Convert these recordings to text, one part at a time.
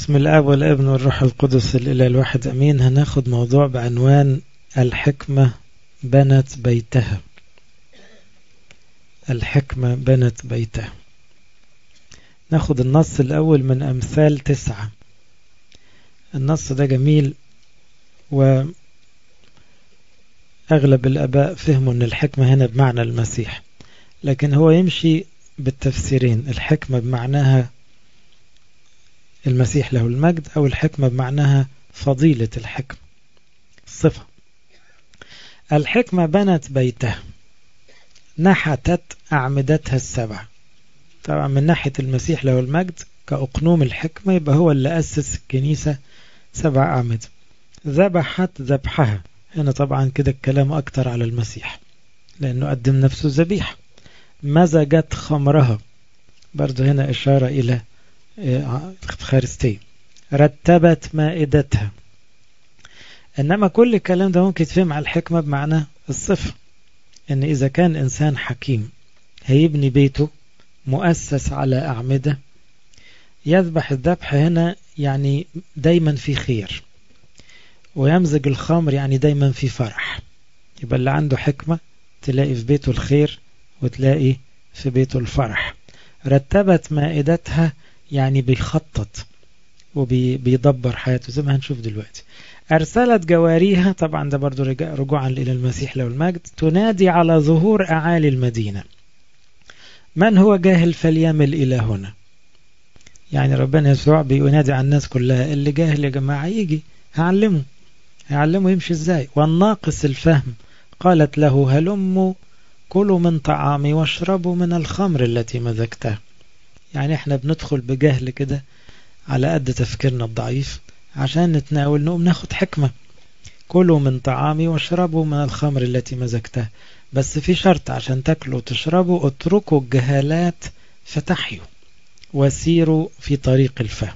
بسم الاب والابن والروح القدس الاله الواحد امين هناخد موضوع بعنوان الحكمه بنت بيتها الحكمه بنت بيتها ناخد النص الاول من امثال تسعه النص ده جميل واغلب الاباء فهموا ان الحكمه هنا بمعنى المسيح لكن هو يمشي بالتفسيرين الحكمه بمعناها المسيح له المجد أو الحكمة بمعناها فضيلة الحكمة الصفة الحكمة بنت بيتها نحتت أعمدتها السبع طبعا من ناحية المسيح له المجد كأقنوم الحكمة يبقى هو اللي أسس الكنيسة سبع أعمدة ذبحت ذبحها هنا طبعا كده الكلام أكتر على المسيح لأنه قدم نفسه ذبيحة مزجت خمرها برضو هنا إشارة إلى خارستية رتبت مائدتها إنما كل الكلام ده ممكن يتفهم على الحكمة بمعنى الصفة إن إذا كان إنسان حكيم هيبني بيته مؤسس على أعمدة يذبح الذبح هنا يعني دايما في خير ويمزج الخمر يعني دايما في فرح يبقى اللي عنده حكمة تلاقي في بيته الخير وتلاقي في بيته الفرح رتبت مائدتها يعني بيخطط وبيدبر حياته زي ما هنشوف دلوقتي أرسلت جواريها طبعا ده برضو رجوعا إلى المسيح له المجد تنادي على ظهور أعالي المدينة من هو جاهل فليمل إلى هنا يعني ربنا يسوع بينادي على الناس كلها اللي جاهل يا جماعة يجي هعلمه هعلمه يمشي ازاي والناقص الفهم قالت له هلموا كلوا من طعامي واشربوا من الخمر التي مزجتها يعني احنا بندخل بجهل كده على قد تفكيرنا الضعيف عشان نتناول نقوم ناخد حكمة كلوا من طعامي واشربوا من الخمر التي مزجتها بس في شرط عشان تاكلوا وتشربوا اتركوا الجهالات فتحيوا وسيروا في طريق الفهم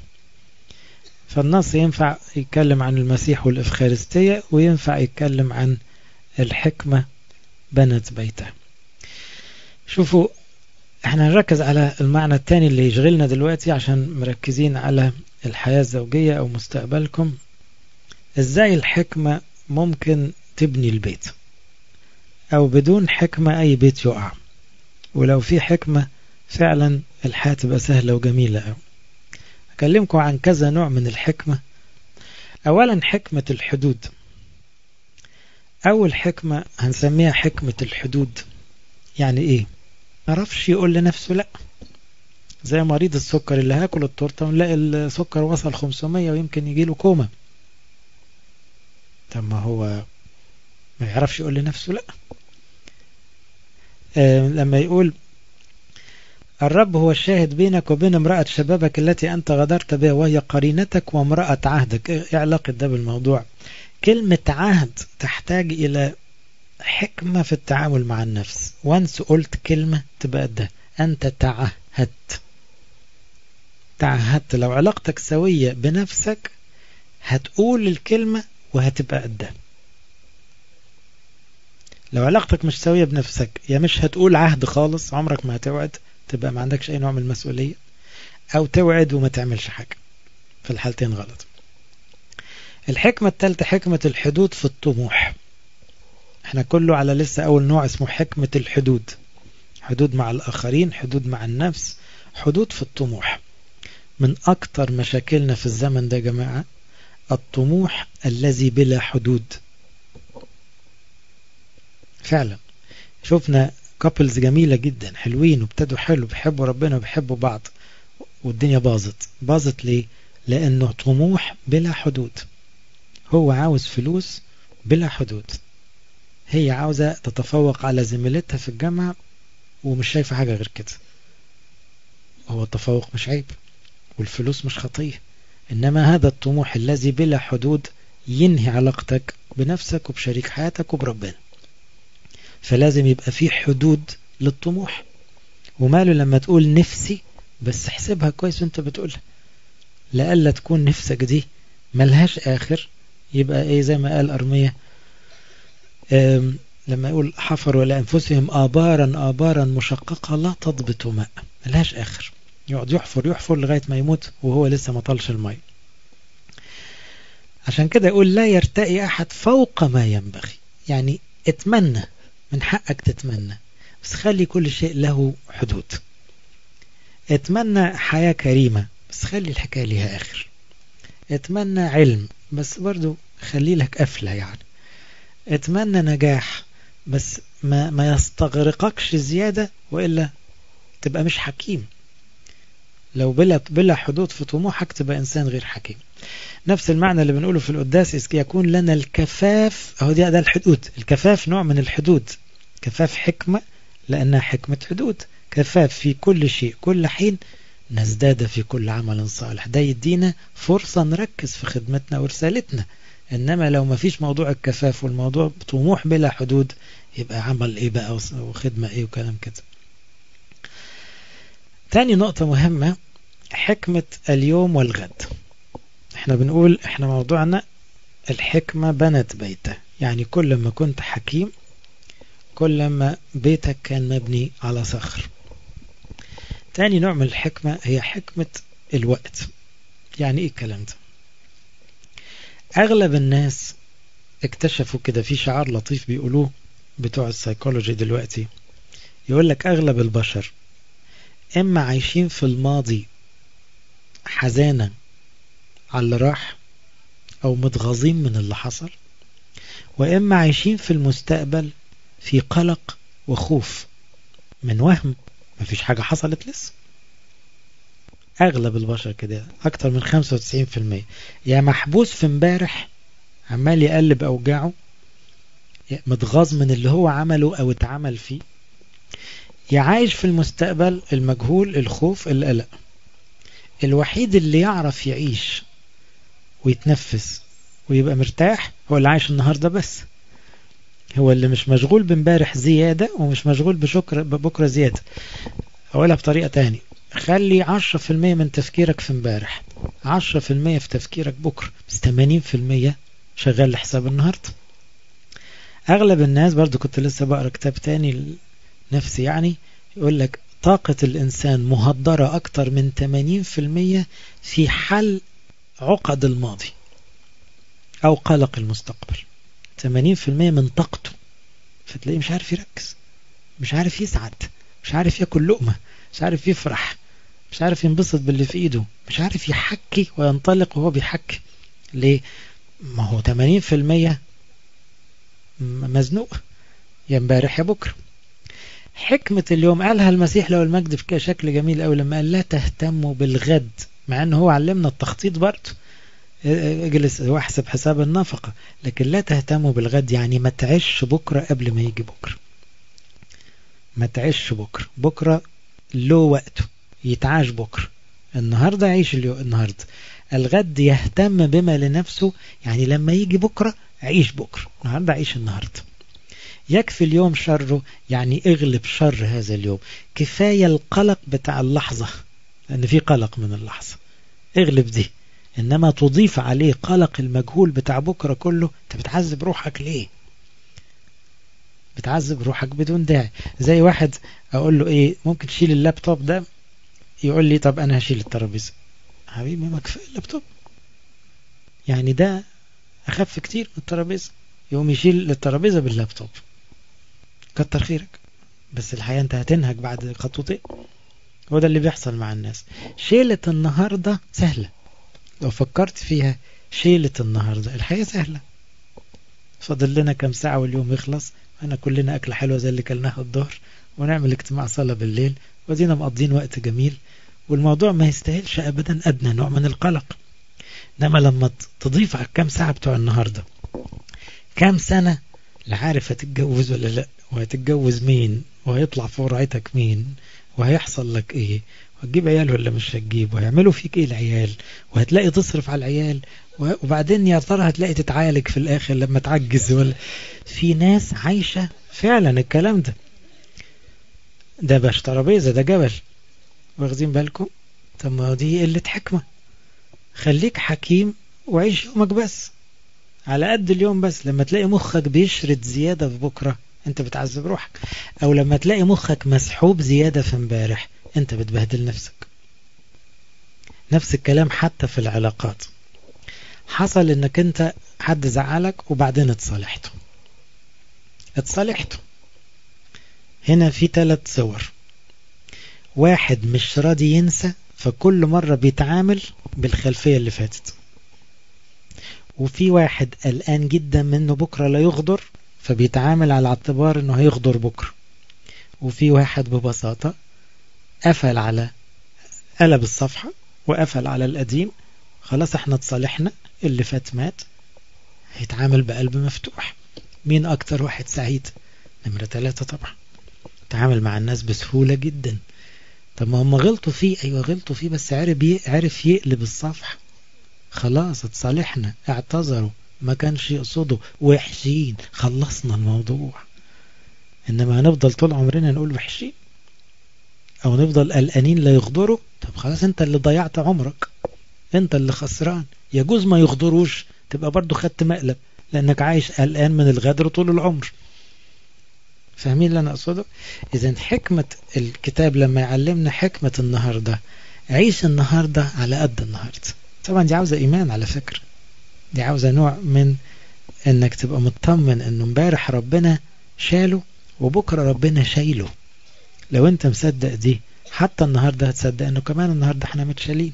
فالنص ينفع يتكلم عن المسيح والإفخارستية وينفع يتكلم عن الحكمة بنت بيتها شوفوا احنا هنركز على المعنى الثاني اللي يشغلنا دلوقتي عشان مركزين على الحياة الزوجية او مستقبلكم ازاي الحكمة ممكن تبني البيت او بدون حكمة اي بيت يقع ولو في حكمة فعلا الحياة تبقى سهلة وجميلة أوي أكلمكم عن كذا نوع من الحكمة أولا حكمة الحدود أول حكمة هنسميها حكمة الحدود يعني إيه عرفش يقول لنفسه لا زي مريض السكر اللي هاكل التورته ونلاقي السكر وصل 500 ويمكن يجي له كوما طب ما هو ما يعرفش يقول لنفسه لا آه لما يقول الرب هو الشاهد بينك وبين امرأة شبابك التي أنت غدرت بها وهي قرينتك وامرأة عهدك إيه علاقة ده بالموضوع كلمة عهد تحتاج إلى حكمة في التعامل مع النفس وانس قلت كلمة تبقى ده أنت تعهدت تعهدت لو علاقتك سوية بنفسك هتقول الكلمة وهتبقى قدها لو علاقتك مش سوية بنفسك يا مش هتقول عهد خالص عمرك ما هتوعد تبقى ما عندكش أي نوع من المسؤولية أو توعد وما تعملش حاجة في الحالتين غلط الحكمة الثالثة حكمة الحدود في الطموح احنا كله على لسه أول نوع اسمه حكمة الحدود حدود مع الآخرين حدود مع النفس حدود في الطموح من أكتر مشاكلنا في الزمن ده يا جماعة الطموح الذي بلا حدود فعلا شفنا كابلز جميلة جدا حلوين وابتدوا حلو بيحبوا ربنا وبيحبوا بعض والدنيا باظت باظت ليه لأنه طموح بلا حدود هو عاوز فلوس بلا حدود هي عاوزة تتفوق على زميلتها في الجامعة ومش شايفة حاجة غير كده هو التفوق مش عيب والفلوس مش خطية إنما هذا الطموح الذي بلا حدود ينهي علاقتك بنفسك وبشريك حياتك وبربنا فلازم يبقى في حدود للطموح وماله لما تقول نفسي بس احسبها كويس وانت بتقولها لألا تكون نفسك دي ملهاش آخر يبقى ايه زي ما قال أرمية لما يقول حفروا لأنفسهم آبارا آبارا مشققة لا تضبط ماء ملهاش آخر يقعد يحفر يحفر لغاية ما يموت وهو لسه ما طلش الماء عشان كده يقول لا يرتقي أحد فوق ما ينبغي يعني اتمنى من حقك تتمنى بس خلي كل شيء له حدود اتمنى حياة كريمة بس خلي الحكاية ليها آخر اتمنى علم بس برضو خلي لك قفلة يعني اتمنى نجاح بس ما, ما يستغرقكش زيادة وإلا تبقى مش حكيم لو بلا, بلا حدود في طموحك تبقى إنسان غير حكيم نفس المعنى اللي بنقوله في القداس يكون لنا الكفاف أهو ده, ده الحدود الكفاف نوع من الحدود كفاف حكمة لأنها حكمة حدود كفاف في كل شيء كل حين نزداد في كل عمل صالح ده يدينا فرصة نركز في خدمتنا ورسالتنا إنما لو ما فيش موضوع الكفاف والموضوع طموح بلا حدود يبقى عمل إيه بقى وخدمة إيه وكلام كده تاني نقطة مهمة حكمة اليوم والغد احنا بنقول احنا موضوعنا الحكمة بنت بيته يعني كل ما كنت حكيم كل ما بيتك كان مبني على صخر تاني نوع من الحكمة هي حكمة الوقت يعني ايه الكلام ده اغلب الناس اكتشفوا كده في شعار لطيف بيقولوه بتوع السيكولوجي دلوقتي يقول لك اغلب البشر اما عايشين في الماضي حزانة على اللي راح او متغاظين من اللي حصل واما عايشين في المستقبل في قلق وخوف من وهم مفيش حاجة حصلت لسه أغلب البشر كده أكتر من 95% يا محبوس في امبارح عمال يقلب أوجاعه متغاظ من اللي هو عمله أو اتعمل فيه يا عايش في المستقبل المجهول الخوف القلق الوحيد اللي يعرف يعيش ويتنفس ويبقى مرتاح هو اللي عايش النهاردة بس هو اللي مش مشغول بامبارح زيادة ومش مشغول بشكر بكرة زيادة أقولها بطريقة تاني خلي عشرة في المية من تفكيرك في امبارح عشرة في المية في تفكيرك بكرة بس تمانين في المية شغال لحساب النهاردة أغلب الناس برضو كنت لسه بقرأ كتاب تاني نفسي يعني يقول لك طاقة الإنسان مهدرة أكتر من 80% في حل عقد الماضي أو قلق المستقبل 80% من طاقته فتلاقيه مش عارف يركز مش عارف يسعد مش عارف ياكل لقمة مش عارف يفرح مش عارف ينبسط باللي في ايده مش عارف يحكي وينطلق وهو بيحكي ليه ما هو 80% مزنوق يا امبارح يا بكره حكمة اليوم قالها المسيح له المجد في شكل جميل أوي لما قال لا تهتموا بالغد مع أنه هو علمنا التخطيط برضه اجلس واحسب حساب النفقة لكن لا تهتموا بالغد يعني ما تعيش بكرة قبل ما يجي بكرة ما تعيش بكرة بكرة له وقته يتعاش بكرة النهاردة عيش اليوم النهاردة الغد يهتم بما لنفسه يعني لما يجي بكرة عيش بكرة النهاردة عيش النهاردة يكفي اليوم شره يعني اغلب شر هذا اليوم كفاية القلق بتاع اللحظة لأن في قلق من اللحظة اغلب دي إنما تضيف عليه قلق المجهول بتاع بكرة كله أنت بتعذب روحك ليه بتعذب روحك بدون داعي زي واحد أقول له إيه ممكن تشيل اللابتوب ده يقول لي طب أنا هشيل الترابيزة حبيبي ما كفاية اللابتوب يعني ده أخف كتير من الترابيزة يقوم يشيل الترابيزة باللابتوب كتر خيرك بس الحقيقة انت هتنهج بعد خطوتين هو ده اللي بيحصل مع الناس شيلة النهاردة سهلة لو فكرت فيها شيلة النهاردة الحقيقة سهلة فاضل لنا كم ساعة واليوم يخلص أنا كلنا أكلة حلوة زي اللي كلناها الظهر ونعمل اجتماع صلاة بالليل ودينا مقضين وقت جميل والموضوع ما يستاهلش أبدا أدنى نوع من القلق إنما لما تضيف على كم ساعة بتوع النهاردة كم سنة لا عارف هتتجوز ولا لا وهتتجوز مين وهيطلع في ورعتك مين وهيحصل لك ايه وهتجيب عيال ولا مش هتجيب وهيعملوا فيك ايه العيال وهتلاقي تصرف على العيال وبعدين يا ترى هتلاقي تتعالج في الاخر لما تعجز ولا في ناس عايشة فعلا الكلام ده ده باش ترابيزة ده جبل واخدين بالكم طب ما دي قلة حكمة خليك حكيم وعيش يومك بس على قد اليوم بس لما تلاقي مخك بيشرد زيادة في بكرة انت بتعذب روحك او لما تلاقي مخك مسحوب زيادة في امبارح انت بتبهدل نفسك نفس الكلام حتى في العلاقات حصل انك انت حد زعلك وبعدين اتصالحته اتصالحته هنا في ثلاث صور واحد مش راضي ينسى فكل مرة بيتعامل بالخلفية اللي فاتت وفي واحد قلقان جدا منه بكرة لا يغدر فبيتعامل على اعتبار انه هيغدر بكرة وفي واحد ببساطة قفل على قلب الصفحة وقفل على القديم خلاص احنا اتصالحنا اللي فات مات هيتعامل بقلب مفتوح مين اكتر واحد سعيد نمرة ثلاثة طبعا تعامل مع الناس بسهولة جدا طب ما هم غلطوا فيه ايوه غلطوا فيه بس عرف عرف يقلب الصفحة خلاص اتصالحنا اعتذروا ما كانش يقصدوا وحشين خلصنا الموضوع انما هنفضل طول عمرنا نقول وحشين او نفضل قلقانين لا يغدروا طب خلاص انت اللي ضيعت عمرك انت اللي خسران يجوز ما يغدروش تبقى برضو خدت مقلب لانك عايش قلقان من الغدر طول العمر فاهمين اللي انا اقصده اذا حكمة الكتاب لما يعلمنا حكمة النهاردة عيش النهاردة على قد النهاردة طبعا دي عاوزة ايمان على فكرة دي عاوزة نوع من انك تبقى مطمن انه امبارح ربنا شاله وبكرة ربنا شايله لو انت مصدق دي حتى النهاردة هتصدق انه كمان النهاردة احنا متشالين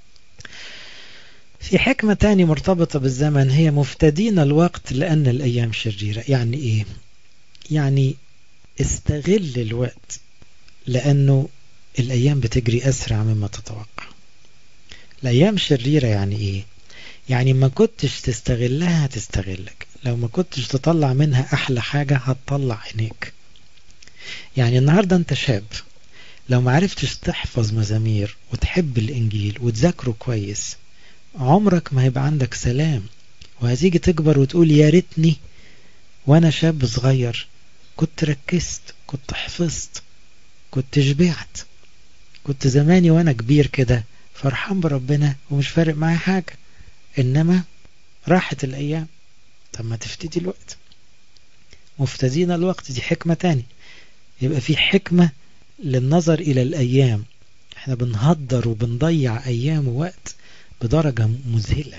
في حكمة تاني مرتبطة بالزمن هي مفتدين الوقت لأن الأيام شريرة يعني إيه؟ يعني استغل الوقت لأنه الأيام بتجري أسرع مما تتوقع الأيام شريرة يعني إيه؟ يعني ما كنتش تستغلها هتستغلك لو ما كنتش تطلع منها أحلى حاجة هتطلع عينيك يعني النهاردة أنت شاب لو ما عرفتش تحفظ مزامير وتحب الإنجيل وتذاكره كويس عمرك ما هيبقى عندك سلام وهتيجي تكبر وتقول يا ريتني وانا شاب صغير كنت ركزت كنت حفظت كنت شبعت كنت زماني وانا كبير كده فرحان بربنا ومش فارق معايا حاجة انما راحت الايام طب ما تفتدي الوقت مفتدين الوقت دي حكمة تاني يبقى في حكمة للنظر الى الايام احنا بنهدر وبنضيع ايام ووقت بدرجة مذهلة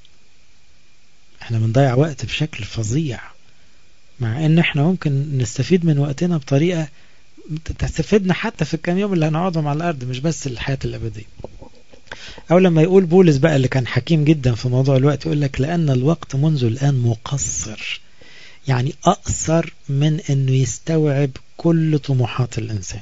احنا بنضيع وقت بشكل فظيع مع ان احنا ممكن نستفيد من وقتنا بطريقة تستفيدنا حتى في الكام يوم اللي هنقعدهم على الارض مش بس الحياة الابدية او لما يقول بولس بقى اللي كان حكيم جدا في موضوع الوقت يقول لك لان الوقت منذ الان مقصر يعني اقصر من انه يستوعب كل طموحات الانسان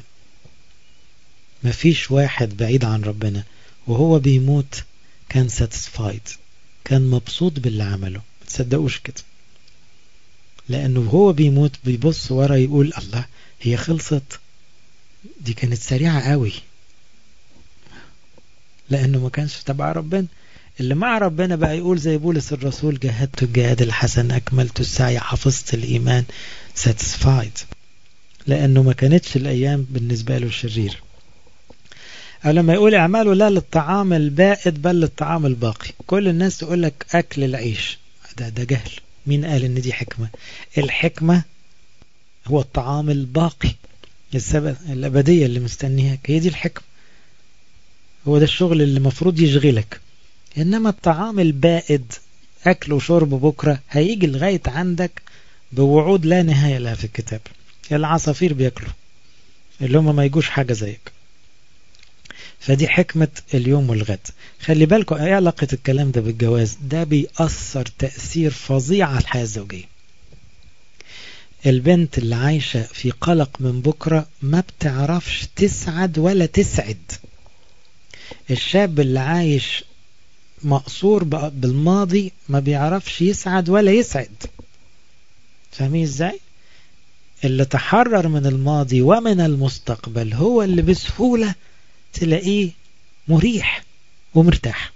مفيش واحد بعيد عن ربنا وهو بيموت كان ساتسفايد كان مبسوط باللي عمله ما تصدقوش كده لانه هو بيموت بيبص ورا يقول الله هي خلصت دي كانت سريعة قوي لانه ما كانش تبع ربنا اللي مع ربنا بقى يقول زي بولس الرسول جاهدت الجهاد الحسن اكملت السعي حفظت الايمان ساتسفايد لانه ما كانتش الايام بالنسبة له شرير أو لما يقول اعملوا لا للطعام البائد بل للطعام الباقي كل الناس تقول لك أكل العيش ده ده جهل مين قال إن دي حكمة الحكمة هو الطعام الباقي السبب الأبدية اللي مستنياك هي دي الحكمة هو ده الشغل اللي المفروض يشغلك إنما الطعام البائد أكل وشرب بكرة هيجي لغاية عندك بوعود لا نهاية لها في الكتاب العصافير بياكلوا اللي هم ما يجوش حاجة زيك فدي حكمة اليوم والغد خلي بالكم ايه علاقة الكلام ده بالجواز ده بيأثر تأثير فظيع على الحياة الزوجية البنت اللي عايشة في قلق من بكرة ما بتعرفش تسعد ولا تسعد الشاب اللي عايش مقصور بالماضي ما بيعرفش يسعد ولا يسعد فاهمين ازاي اللي تحرر من الماضي ومن المستقبل هو اللي بسهولة تلاقيه مريح ومرتاح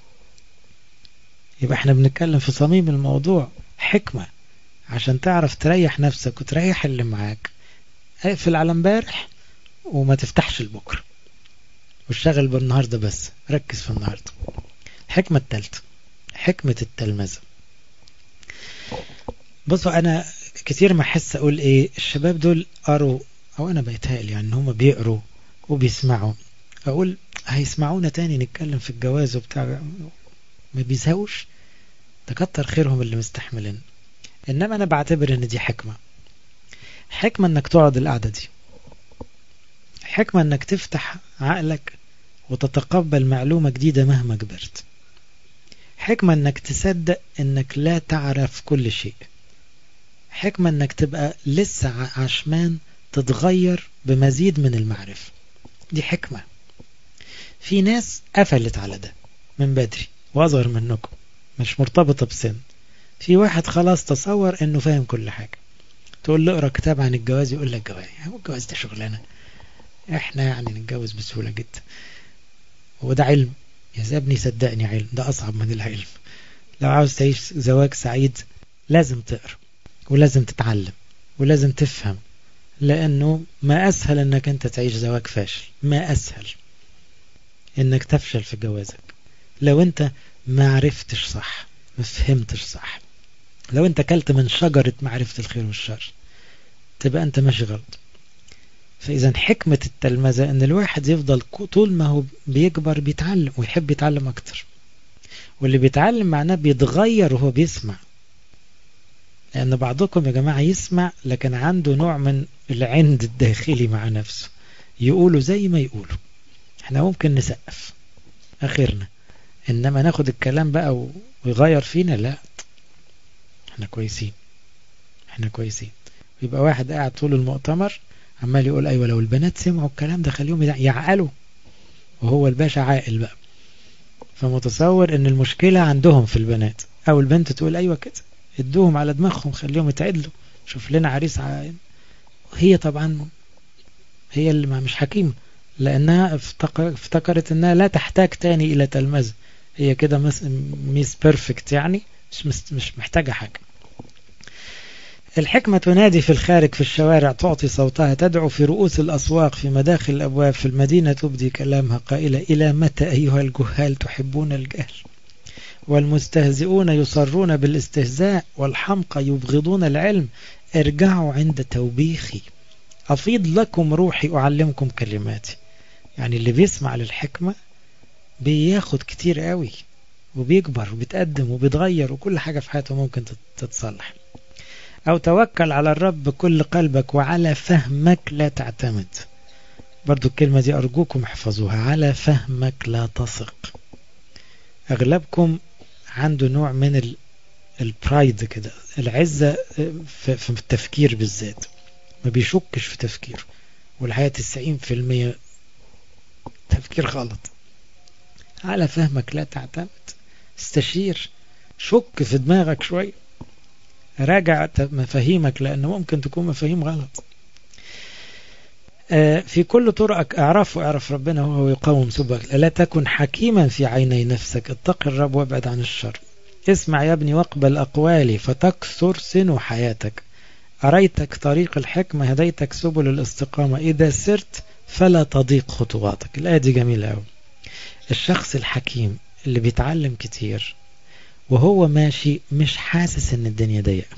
يبقى احنا بنتكلم في صميم الموضوع حكمة عشان تعرف تريح نفسك وتريح اللي معاك اقفل على امبارح وما تفتحش لبكره واشتغل بالنهارده بس ركز في النهارده الحكمة الثالثة حكمة التلمذة بصوا انا كتير ما احس اقول ايه الشباب دول قروا او انا بيتهيألي يعني هم بيقروا وبيسمعوا اقول هيسمعونا تاني نتكلم في الجواز وبتاع ما بيزهقوش تكتر خيرهم اللي مستحملين إنما أنا بعتبر إن دي حكمة حكمة إنك تقعد القعدة دي حكمة إنك تفتح عقلك وتتقبل معلومة جديدة مهما كبرت حكمة إنك تصدق إنك لا تعرف كل شيء حكمة إنك تبقى لسه عشمان تتغير بمزيد من المعرفة دي حكمة في ناس قفلت على ده من بدري وأصغر منكم مش مرتبطة بسن في واحد خلاص تصور إنه فاهم كل حاجة تقول له اقرا كتاب عن الجواز يقول لك جواز هو الجواز ده شغلانة احنا يعني نتجوز بسهولة جدا وده علم يا ابني صدقني علم ده أصعب من العلم لو عاوز تعيش زواج سعيد لازم تقرا ولازم تتعلم ولازم تفهم لأنه ما أسهل أنك أنت تعيش زواج فاشل ما أسهل أنك تفشل في جوازك لو أنت ما عرفتش صح ما فهمتش صح لو أنت كلت من شجرة معرفة الخير والشر تبقى أنت ماشي غلط فإذا حكمة التلمذة أن الواحد يفضل طول ما هو بيكبر بيتعلم ويحب يتعلم أكتر واللي بيتعلم معناه بيتغير وهو بيسمع لأن بعضكم يا جماعة يسمع لكن عنده نوع من العند الداخلي مع نفسه يقولوا زي ما يقولوا احنا ممكن نسقف اخرنا انما ناخد الكلام بقى ويغير فينا لا احنا كويسين احنا كويسين يبقى واحد قاعد طول المؤتمر عمال يقول ايوه لو البنات سمعوا الكلام ده خليهم يعقلوا وهو الباشا عاقل بقى فمتصور ان المشكلة عندهم في البنات او البنت تقول ايوه كده ادوهم على دماغهم خليهم يتعدلوا شوف لنا عريس عائل. هي طبعا هي اللي مش حكيمة لأنها افتكرت أنها لا تحتاج تاني إلى تلمذة هي كده ميس بيرفكت يعني مش, مش محتاجة حاجة الحكمة تنادي في الخارج في الشوارع تعطي صوتها تدعو في رؤوس الأسواق في مداخل الأبواب في المدينة تبدي كلامها قائلة إلى متى أيها الجهال تحبون الجهل والمستهزئون يصرون بالاستهزاء والحمقى يبغضون العلم ارجعوا عند توبيخي أفيض لكم روحي أعلمكم كلماتي يعني اللي بيسمع للحكمة بياخد كتير قوي وبيكبر وبيتقدم وبيتغير وكل حاجة في حياته ممكن تتصلح أو توكل على الرب بكل قلبك وعلى فهمك لا تعتمد برضو الكلمة دي أرجوكم احفظوها على فهمك لا تثق أغلبكم عنده نوع من البرايد كده العزة في التفكير بالذات ما بيشكش في تفكيره والحقيقة تسعين في المية تفكير غلط على فهمك لا تعتمد استشير شك في دماغك شوية راجع مفاهيمك لأنه ممكن تكون مفاهيم غلط في كل طرقك اعرف واعرف ربنا وهو يقاوم سبك لا تكن حكيما في عيني نفسك اتق الرب وابعد عن الشر اسمع يا ابني واقبل أقوالي فتكثر سن حياتك أريتك طريق الحكمة هديتك سبل الاستقامة إذا سرت فلا تضيق خطواتك الآية دي جميلة أوي الشخص الحكيم اللي بيتعلم كتير وهو ماشي مش حاسس ان الدنيا ضيقة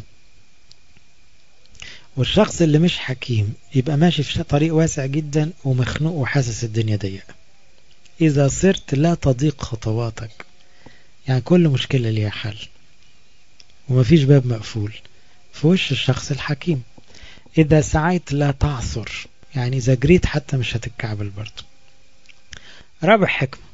والشخص اللي مش حكيم يبقى ماشي في طريق واسع جدا ومخنوق وحاسس الدنيا ضيقة إذا صرت لا تضيق خطواتك يعني كل مشكلة ليها حل ومفيش باب مقفول في وش الشخص الحكيم إذا سعيت لا تعثر يعني إذا جريت حتى مش هتتكعبل برضه رابع حكمة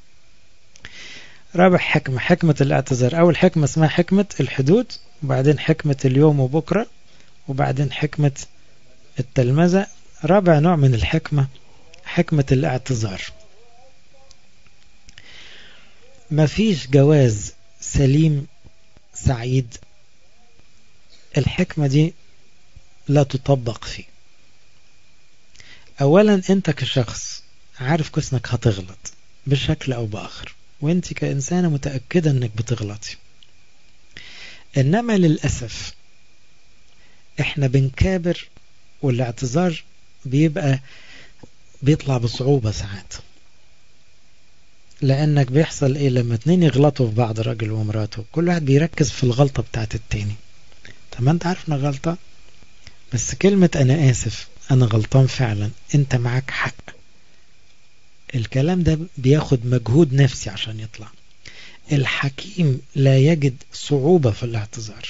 رابع حكمة حكمة الاعتذار أول حكمة اسمها حكمة الحدود وبعدين حكمة اليوم وبكرة وبعدين حكمة التلمذة رابع نوع من الحكمة حكمة الاعتذار مفيش جواز سليم سعيد الحكمة دي لا تطبق فيه أولا أنت كشخص عارف كويس انك هتغلط بشكل أو بآخر وانت كإنسانة متأكدة انك بتغلطي إنما للأسف احنا بنكابر والاعتذار بيبقى بيطلع بصعوبة ساعات لأنك بيحصل إيه لما اتنين يغلطوا في بعض راجل ومراته كل واحد بيركز في الغلطة بتاعت التاني طب ما انت عارف انها غلطة بس كلمة أنا آسف أنا غلطان فعلا أنت معاك حق الكلام ده بياخد مجهود نفسي عشان يطلع الحكيم لا يجد صعوبة في الاعتذار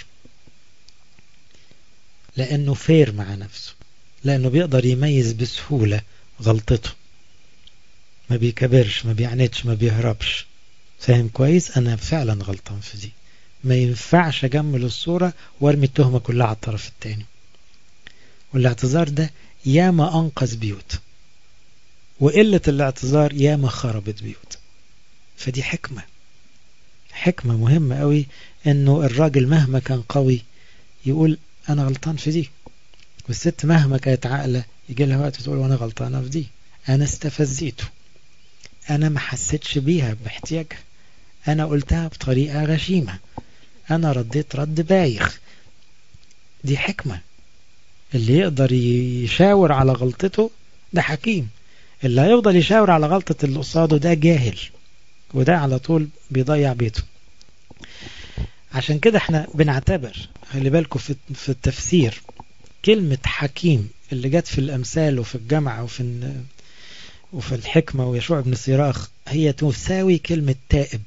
لأنه فير مع نفسه لأنه بيقدر يميز بسهولة غلطته ما بيكبرش ما بيعندش ما بيهربش فاهم كويس أنا فعلا غلطان في دي ما ينفعش أجمل الصورة وارمي التهمة كلها على الطرف التاني والاعتذار ده ياما أنقذ بيوت وقلة الاعتذار ياما خربت بيوت فدي حكمة حكمة مهمة قوي انه الراجل مهما كان قوي يقول انا غلطان في دي والست مهما كانت عاقلة يجي لها وقت تقول وانا غلطانة في دي انا استفزيته انا ما حسيتش بيها باحتياجها انا قلتها بطريقة غشيمة انا رديت رد بايخ دي حكمة اللي يقدر يشاور على غلطته ده حكيم اللي هيفضل يشاور على غلطة اللي قصاده ده جاهل وده على طول بيضيع بيته عشان كده احنا بنعتبر خلي بالكم في التفسير كلمة حكيم اللي جت في الأمثال وفي الجامعة وفي وفي الحكمة ويشوع بن سيراخ هي تساوي كلمة تائب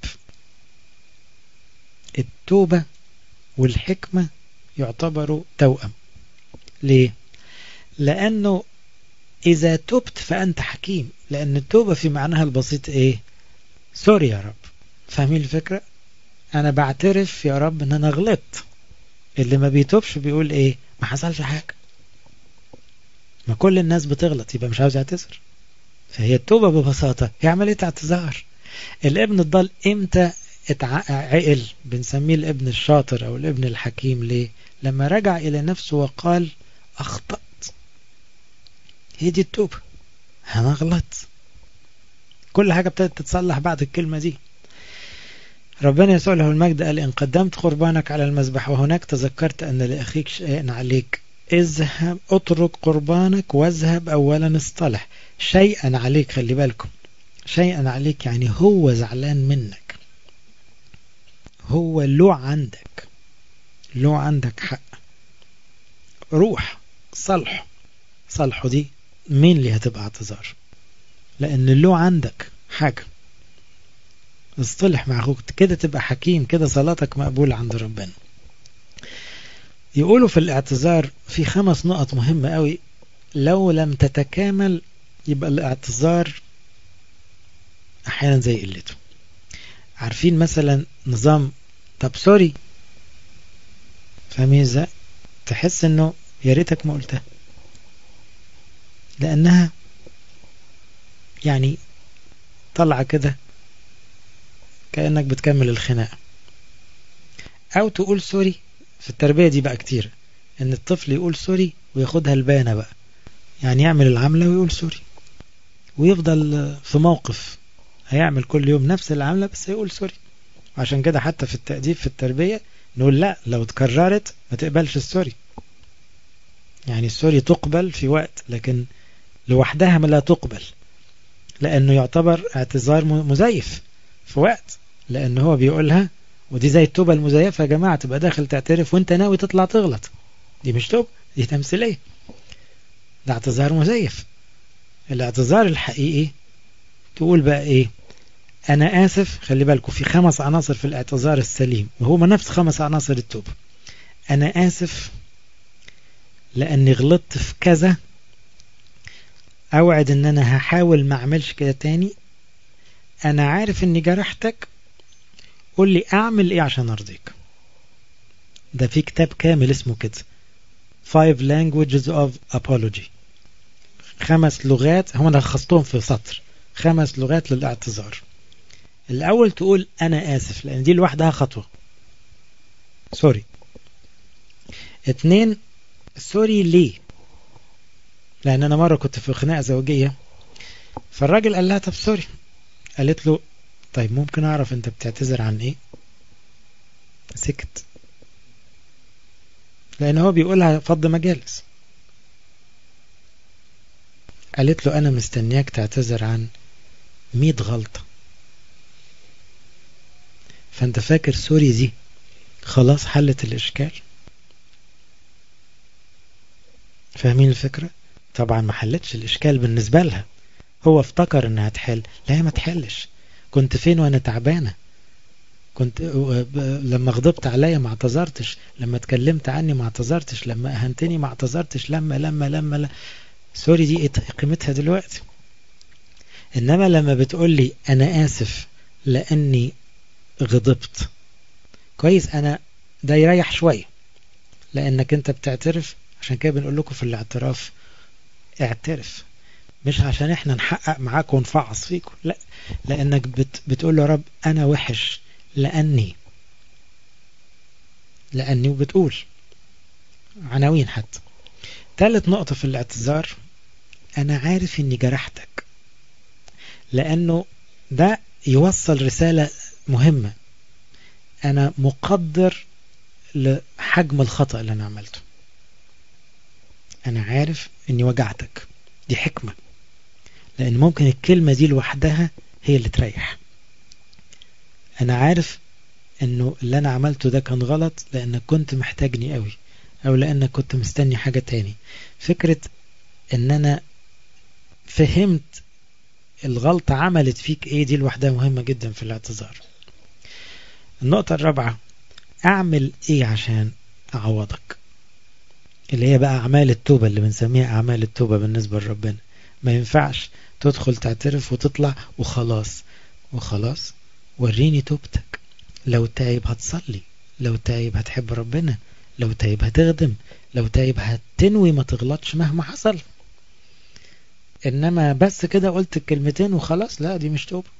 التوبة والحكمة يعتبروا توأم ليه؟ لأنه إذا تبت فأنت حكيم لأن التوبة في معناها البسيط إيه؟ سوري يا رب فاهمين الفكرة؟ أنا بعترف يا رب إن أنا غلطت اللي ما بيتوبش بيقول إيه؟ ما حصلش حاجة ما كل الناس بتغلط يبقى مش عاوز يعتذر فهي التوبة ببساطة هي عملية اعتذار الابن الضال امتى عقل بنسميه الابن الشاطر او الابن الحكيم ليه لما رجع الى نفسه وقال اخطأت هي دي التوبة انا غلطت كل حاجة ابتدت تتصلح بعد الكلمة دي ربنا يسوع له المجد قال إن قدمت قربانك على المذبح وهناك تذكرت أن لأخيك شيئا عليك اذهب اترك قربانك واذهب أولا اصطلح شيئا عليك خلي بالكم شيئا عليك يعني هو زعلان منك هو له عندك له عندك حق روح صلح صلحه دي مين اللي هتبقى اعتذار لأن له عندك حاجة اصطلح مع اخوك كده تبقى حكيم كده صلاتك مقبولة عند ربنا يقولوا في الاعتذار في خمس نقط مهمة قوي لو لم تتكامل يبقى الاعتذار احيانا زي قلته عارفين مثلا نظام طب سوري فاهمين ازاي تحس انه يا ريتك ما قلتها لانها يعني طلع كده كأنك بتكمل الخناقة أو تقول سوري في التربية دي بقى كتير إن الطفل يقول سوري وياخدها البانة بقى يعني يعمل العملة ويقول سوري ويفضل في موقف هيعمل كل يوم نفس العملة بس يقول سوري عشان كده حتى في التأديب في التربية نقول لا لو اتكررت ما تقبلش السوري يعني السوري تقبل في وقت لكن لوحدها ما لا تقبل لأنه يعتبر اعتذار مزيف في وقت لأن هو بيقولها ودي زي التوبة المزيفة يا جماعة تبقى داخل تعترف وانت ناوي تطلع تغلط دي مش توبة دي تمثيلية ده اعتذار مزيف الاعتذار الحقيقي تقول بقى ايه انا اسف خلي بالكم في خمس عناصر في الاعتذار السليم وهما نفس خمس عناصر التوبة انا اسف لاني غلطت في كذا اوعد ان انا هحاول ما اعملش كده تاني انا عارف اني جرحتك قول لي اعمل ايه عشان ارضيك ده في كتاب كامل اسمه كده Five Languages of Apology خمس لغات هم انا لخصتهم في سطر خمس لغات للاعتذار الاول تقول انا اسف لان دي لوحدها خطوة سوري اتنين سوري ليه لان انا مرة كنت في خناقة زوجية فالراجل قال لها طب سوري قالت له طيب ممكن اعرف انت بتعتذر عن ايه سكت لان هو بيقولها فض مجالس قالت له انا مستنياك تعتذر عن مية غلطة فانت فاكر سوري دي خلاص حلت الاشكال فاهمين الفكرة طبعا ما حلتش الاشكال بالنسبة لها هو افتكر انها تحل لا ما تحلش كنت فين وانا تعبانة كنت لما غضبت عليا ما اعتذرتش لما اتكلمت عني ما اعتذرتش لما اهنتني ما اعتذرتش لما لما لما, لما سوري دي قيمتها دلوقتي انما لما بتقول لي انا اسف لاني غضبت كويس انا ده يريح شوية لانك انت بتعترف عشان كده بنقول لكم في الاعتراف اعترف مش عشان احنا نحقق معاكم ونفعص فيكم لا لانك بت بتقول له يا رب انا وحش لاني لاني وبتقول عناوين حتى ثالث نقطة في الاعتذار انا عارف اني جرحتك لانه ده يوصل رسالة مهمة انا مقدر لحجم الخطأ اللي انا عملته انا عارف اني وجعتك دي حكمة لان ممكن الكلمة دي لوحدها هي اللي تريح انا عارف انه اللي انا عملته ده كان غلط لانك كنت محتاجني قوي او لانك كنت مستني حاجة تاني فكرة ان انا فهمت الغلطة عملت فيك ايه دي لوحدها مهمة جدا في الاعتذار النقطة الرابعة اعمل ايه عشان اعوضك اللي هي بقى اعمال التوبة اللي بنسميها اعمال التوبة بالنسبة لربنا ما ينفعش تدخل تعترف وتطلع وخلاص وخلاص وريني توبتك لو تايب هتصلي لو تايب هتحب ربنا لو تايب هتخدم لو تايب هتنوي ما تغلطش مهما حصل انما بس كده قلت الكلمتين وخلاص لا دي مش توبة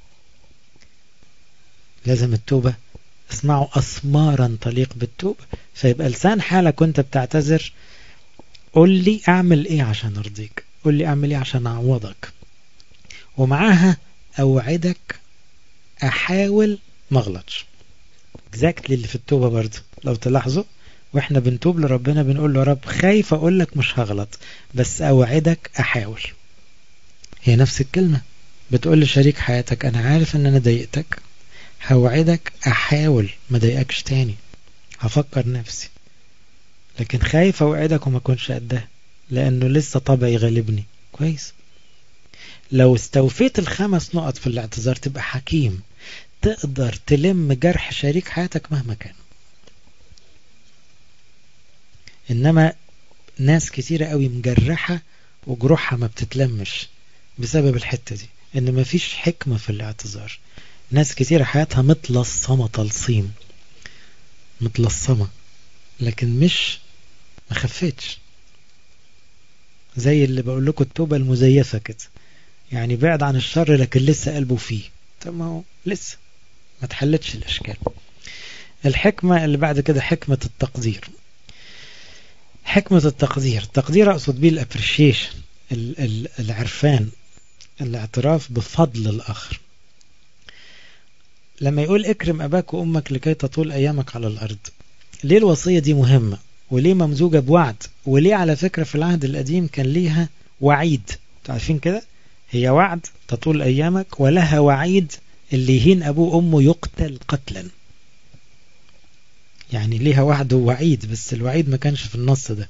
لازم التوبة اسمعوا أسمارا تليق بالتوبة فيبقى لسان حالك وانت بتعتذر قول لي اعمل ايه عشان ارضيك قول لي اعمل ايه عشان اعوضك ومعاها اوعدك احاول ما اغلطش اكزاكتلي اللي في التوبة برضه لو تلاحظوا واحنا بنتوب لربنا بنقول له رب خايف اقول لك مش هغلط بس اوعدك احاول هي نفس الكلمة بتقول لشريك حياتك انا عارف ان انا ضايقتك هوعدك احاول ما ضايقكش تاني هفكر نفسي لكن خايف اوعدك وما اكونش قدها لانه لسه طبعي غالبني كويس لو استوفيت الخمس نقط في الاعتذار تبقى حكيم تقدر تلم جرح شريك حياتك مهما كان انما ناس كتيرة قوي مجرحة وجروحها ما بتتلمش بسبب الحتة دي ان ما فيش حكمة في الاعتذار ناس كتيرة حياتها متلصمة تلصيم متلصمة لكن مش ما خفتش زي اللي بقول لكم التوبة المزيفة كده يعني بعد عن الشر لكن لسه قلبه فيه طب ما هو لسه ما تحلتش الاشكال الحكمة اللي بعد كده حكمة التقدير حكمة التقدير التقدير أقصد بيه الابريشيشن العرفان الاعتراف بفضل الآخر لما يقول اكرم أباك وأمك لكي تطول أيامك على الأرض ليه الوصية دي مهمة وليه ممزوجة بوعد وليه على فكرة في العهد القديم كان ليها وعيد عارفين كده هي وعد تطول أيامك ولها وعيد اللي يهين أبوه أمه يقتل قتلا يعني ليها وعد ووعيد بس الوعيد ما كانش في النص ده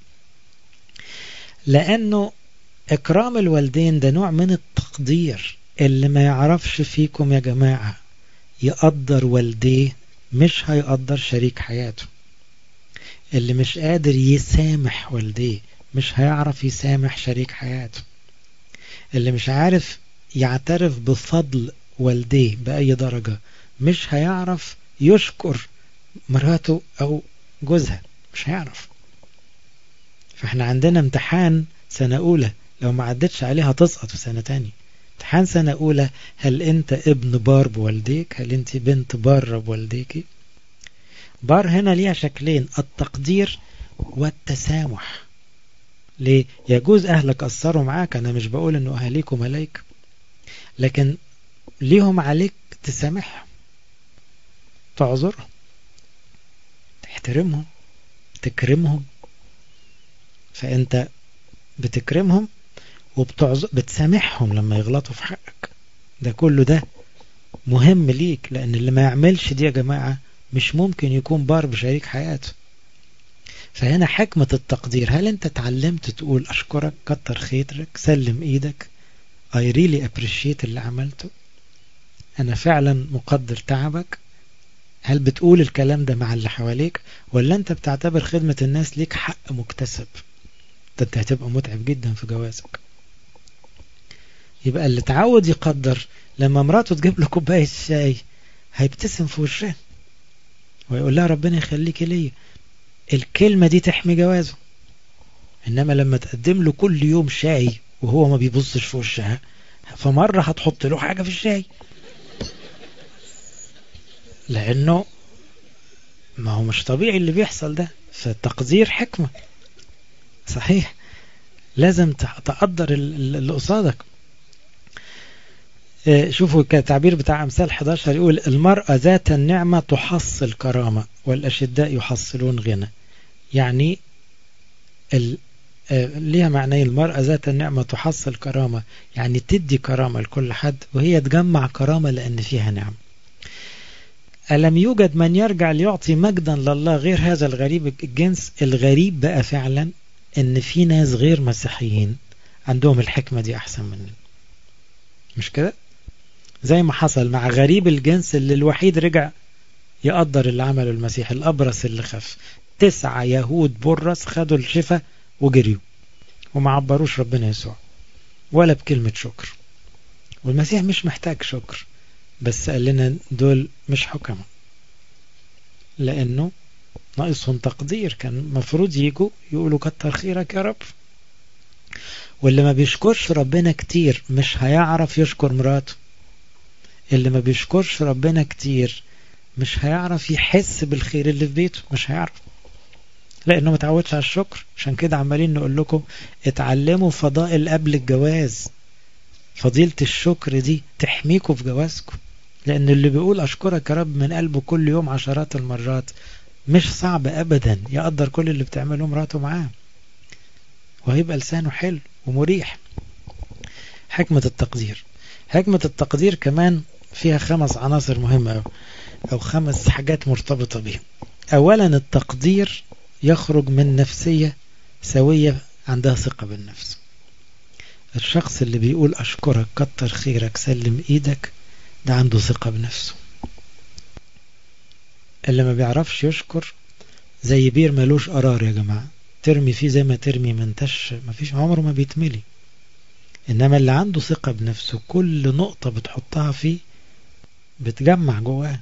لأنه إكرام الوالدين ده نوع من التقدير اللي ما يعرفش فيكم يا جماعة يقدر والديه مش هيقدر شريك حياته اللي مش قادر يسامح والديه مش هيعرف يسامح شريك حياته اللي مش عارف يعترف بفضل والديه بأي درجة مش هيعرف يشكر مراته أو جوزها مش هيعرف فاحنا عندنا امتحان سنة أولى لو ما عدتش عليها تسقط في سنة تانية امتحان سنة أولى هل أنت ابن بار بوالديك هل أنت بنت بار بوالديك بار هنا ليها شكلين التقدير والتسامح ليه يجوز أهلك أثروا معاك أنا مش بقول أنه أهاليكم ملايك لكن ليهم عليك تسامحهم تعذرهم تحترمهم تكرمهم فأنت بتكرمهم وبتسامحهم لما يغلطوا في حقك ده كله ده مهم ليك لأن اللي ما يعملش دي يا جماعة مش ممكن يكون بار بشريك حياته فهنا حكمة التقدير هل انت اتعلمت تقول اشكرك كتر خيرك سلم ايدك I really appreciate اللي عملته انا فعلا مقدر تعبك هل بتقول الكلام ده مع اللي حواليك ولا انت بتعتبر خدمة الناس ليك حق مكتسب ده انت هتبقى متعب جدا في جوازك يبقى اللي تعود يقدر لما مراته تجيب له كوباية شاي هيبتسم في وشها ويقول لها ربنا يخليكي ليا الكلمة دي تحمي جوازه إنما لما تقدم له كل يوم شاي وهو ما بيبصش في وشها فمرة هتحط له حاجة في الشاي لأنه ما هو مش طبيعي اللي بيحصل ده فالتقدير حكمة صحيح لازم تقدر اللي قصادك شوفوا التعبير بتاع أمثال 11 يقول المرأة ذات النعمة تحصل كرامة والأشداء يحصلون غنى يعني ال... ليها معنى المرأة ذات النعمة تحصل كرامة يعني تدي كرامة لكل حد وهي تجمع كرامة لأن فيها نعم ألم يوجد من يرجع ليعطي مجدا لله غير هذا الغريب الجنس الغريب بقى فعلا ان في ناس غير مسيحيين عندهم الحكمة دي أحسن مننا مش كده زي ما حصل مع غريب الجنس اللي الوحيد رجع يقدر اللي عمله المسيح الأبرص اللي خف تسعة يهود برص خدوا الشفاء وجريوا وما عبروش ربنا يسوع ولا بكلمة شكر والمسيح مش محتاج شكر بس قال لنا دول مش حكمة لأنه ناقصهم تقدير كان مفروض يجوا يقولوا كتر خيرك يا رب واللي ما بيشكرش ربنا كتير مش هيعرف يشكر مراته اللي ما بيشكرش ربنا كتير مش هيعرف يحس بالخير اللي في بيته مش هيعرف لانه ما تعودش على الشكر عشان كده عمالين نقول لكم اتعلموا فضائل قبل الجواز فضيلة الشكر دي تحميكم في جوازكم لان اللي بيقول اشكرك يا رب من قلبه كل يوم عشرات المرات مش صعب ابدا يقدر كل اللي بتعمله مراته معاه وهيبقى لسانه حلو ومريح حكمة التقدير حكمة التقدير كمان فيها خمس عناصر مهمة أو, أو خمس حاجات مرتبطة بها أولا التقدير يخرج من نفسية سوية عندها ثقة بالنفس الشخص اللي بيقول أشكرك كتر خيرك سلم إيدك ده عنده ثقة بنفسه اللي ما بيعرفش يشكر زي بير ملوش قرار يا جماعة ترمي فيه زي ما ترمي منتش ما فيش عمره ما بيتملي إنما اللي عنده ثقة بنفسه كل نقطة بتحطها فيه بتجمع جواه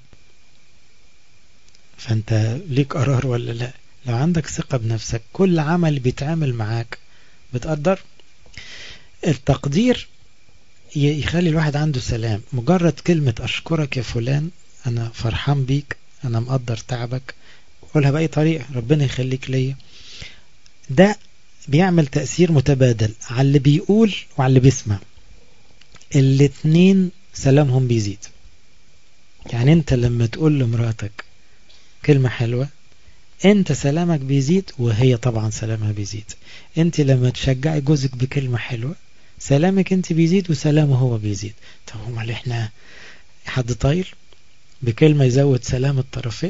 فأنت ليك قرار ولا لا لو عندك ثقة بنفسك كل عمل بيتعمل معاك بتقدر التقدير يخلي الواحد عنده سلام مجرد كلمة أشكرك يا فلان أنا فرحان بيك أنا مقدر تعبك قولها بأي طريقة ربنا يخليك ليا ده بيعمل تأثير متبادل على اللي بيقول وعلى اللي بيسمع الاتنين سلامهم بيزيد يعني انت لما تقول لمراتك كلمة حلوة انت سلامك بيزيد وهي طبعا سلامها بيزيد انت لما تشجعي جوزك بكلمة حلوة سلامك انت بيزيد وسلامه هو بيزيد طب امال احنا حد طايل بكلمة يزود سلام الطرفين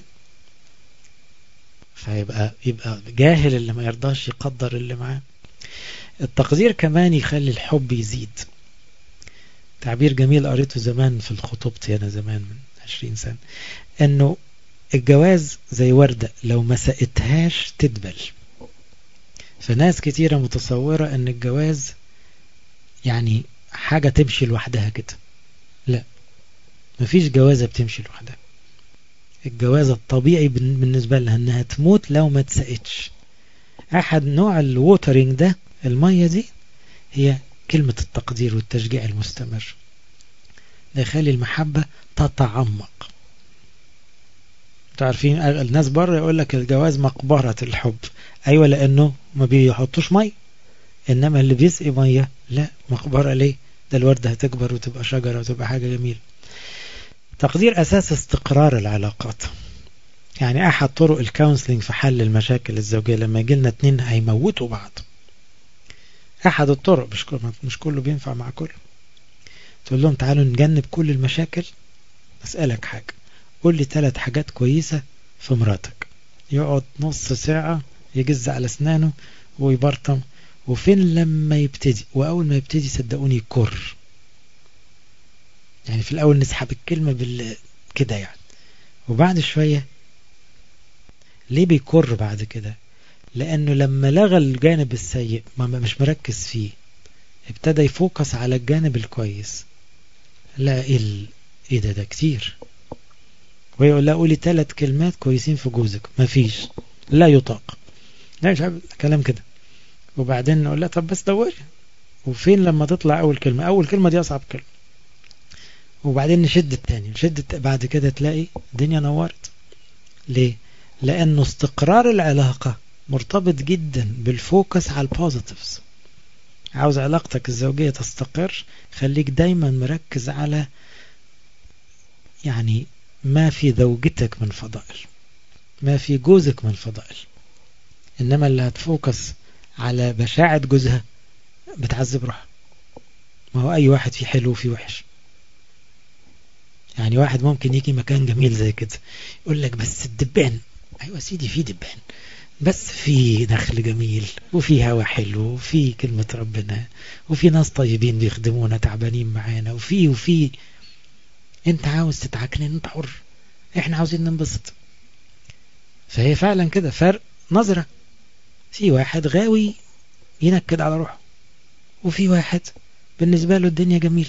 فيبقى يبقى جاهل اللي ما يرضاش يقدر اللي معاه التقدير كمان يخلي الحب يزيد تعبير جميل قريته زمان في الخطوبتي أنا زمان من 20 سنة أنه الجواز زي وردة لو ما سقتهاش تدبل فناس كتيرة متصورة أن الجواز يعني حاجة تمشي لوحدها كده لا مفيش جوازة بتمشي لوحدها الجوازة الطبيعي بالنسبة لها انها تموت لو ما تسقتش احد نوع الووترينج ده المية دي هي كلمة التقدير والتشجيع المستمر ده يخلي المحبة تتعمق تعرفين الناس بره يقول لك الجواز مقبرة الحب ايوه لانه ما بيحطوش مية انما اللي بيسقي مية لا مقبرة ليه ده الوردة هتكبر وتبقى شجرة وتبقى حاجة جميلة تقدير أساس استقرار العلاقات يعني أحد طرق الكونسلنج في حل المشاكل الزوجية لما يجي لنا اتنين هيموتوا بعض أحد الطرق مش كل مش كله بينفع مع كله تقول لهم تعالوا نجنب كل المشاكل أسألك حاجة قول لي ثلاث حاجات كويسة في مراتك يقعد نص ساعة يجز على أسنانه ويبرطم وفين لما يبتدي وأول ما يبتدي صدقوني يكر يعني في الأول نسحب الكلمة بال كده يعني وبعد شوية ليه بيكر بعد كده لأنه لما لغى الجانب السيء ما مش مركز فيه ابتدى يفوكس على الجانب الكويس لا إيه, إيه ده ده كتير ويقول لا قولي ثلاث كلمات كويسين في جوزك مفيش لا يطاق لا مش عارف كلام كده وبعدين نقول لا طب بس دوري وفين لما تطلع أول كلمة أول كلمة دي أصعب كلمة وبعدين نشد التاني نشد الت... بعد كده تلاقي الدنيا نورت ليه لأنه استقرار العلاقة مرتبط جدا بالفوكس على البوزيتيفز عاوز علاقتك الزوجية تستقر خليك دايما مركز على يعني ما في زوجتك من فضائل ما في جوزك من فضائل إنما اللي هتفوكس على بشاعة جوزها بتعذب روحها ما هو أي واحد فيه حلو وفيه وحش يعني واحد ممكن يجي مكان جميل زي كده يقول لك بس الدبان أيوة سيدي في دبان بس في دخل جميل وفي هوا حلو وفي كلمة ربنا وفي ناس طيبين بيخدمونا تعبانين معانا وفي وفي انت عاوز تتعكنن انت حر احنا عاوزين ننبسط فهي فعلا كده فرق نظرة في واحد غاوي ينكد على روحه وفي واحد بالنسبة له الدنيا جميلة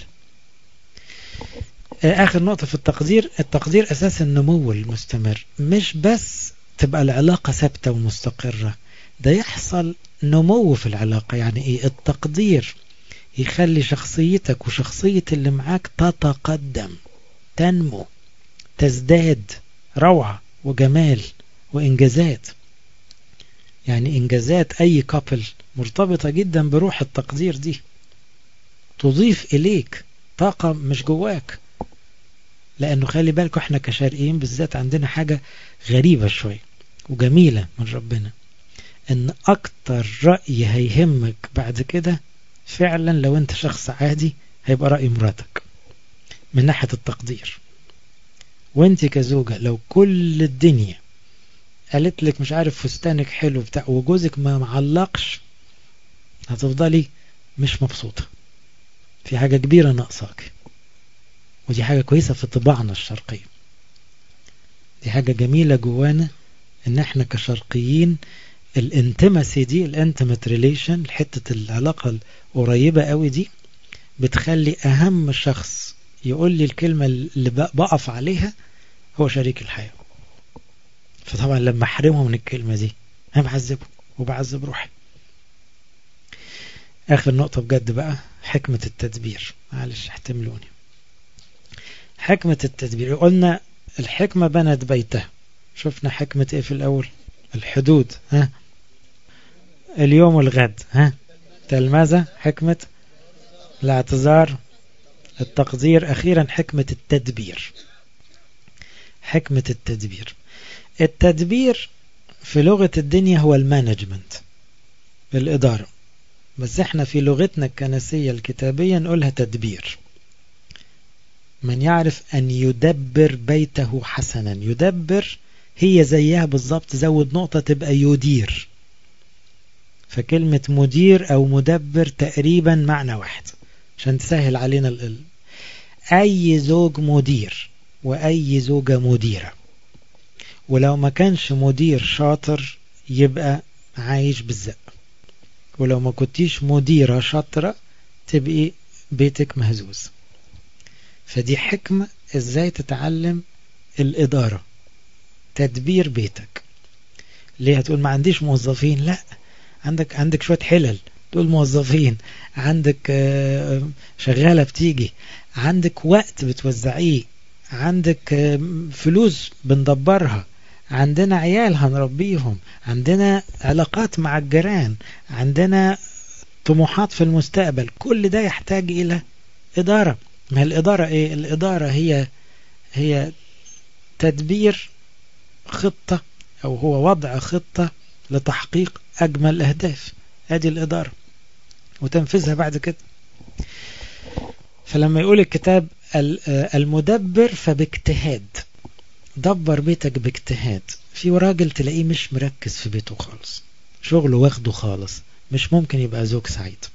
آخر نقطة في التقدير التقدير أساس النمو المستمر مش بس تبقى العلاقة ثابتة ومستقرة ده يحصل نمو في العلاقة يعني إيه التقدير يخلي شخصيتك وشخصية اللي معاك تتقدم تنمو تزداد روعة وجمال وإنجازات يعني إنجازات أي كابل مرتبطة جدا بروح التقدير دي تضيف إليك طاقة مش جواك لأنه خلي بالكم احنا كشرقيين بالذات عندنا حاجة غريبة شوية وجميلة من ربنا ان اكتر رأي هيهمك بعد كده فعلا لو انت شخص عادي هيبقى رأي مراتك من ناحية التقدير وانت كزوجة لو كل الدنيا قالت لك مش عارف فستانك حلو بتاع وجوزك ما معلقش هتفضلي مش مبسوطة في حاجة كبيرة ناقصاك ودي حاجة كويسة في طباعنا الشرقية دي حاجة جميلة جوانا ان احنا كشرقيين الانتمسي دي الانتمت ريليشن حتة العلاقة القريبة قوي دي بتخلي اهم شخص يقول لي الكلمة اللي بقف عليها هو شريك الحياة فطبعا لما احرمه من الكلمة دي انا بعذبه وبعذب روحي اخر نقطة بجد بقى حكمة التدبير معلش احتملوني حكمة التدبير قلنا الحكمة بنت بيتها شفنا حكمة ايه في الاول الحدود ها اليوم والغد ها تلمذة حكمة الاعتذار التقدير اخيرا حكمة التدبير حكمة التدبير التدبير في لغة الدنيا هو المانجمنت الإدارة بس احنا في لغتنا الكنسية الكتابية نقولها تدبير من يعرف أن يدبر بيته حسنا يدبر هي زيها بالظبط زود نقطة تبقى يدير فكلمة مدير أو مدبر تقريبا معنى واحد عشان تسهل علينا ال أي زوج مدير وأي زوجة مديرة ولو ما كانش مدير شاطر يبقى عايش بالزق ولو ما كنتيش مديرة شاطرة تبقي بيتك مهزوز فدي حكمة ازاي تتعلم الإدارة تدبير بيتك ليه هتقول ما عنديش موظفين لا عندك عندك شوية حلل تقول موظفين عندك شغالة بتيجي عندك وقت بتوزعيه عندك فلوس بندبرها عندنا عيال هنربيهم عندنا علاقات مع الجيران عندنا طموحات في المستقبل كل ده يحتاج إلى إدارة ما الإدارة إيه الإدارة هي هي تدبير خطة أو هو وضع خطة لتحقيق أجمل أهداف هذه الإدارة وتنفيذها بعد كده فلما يقول الكتاب المدبر فباجتهاد دبر بيتك باجتهاد في راجل تلاقيه مش مركز في بيته خالص شغله واخده خالص مش ممكن يبقى زوج سعيد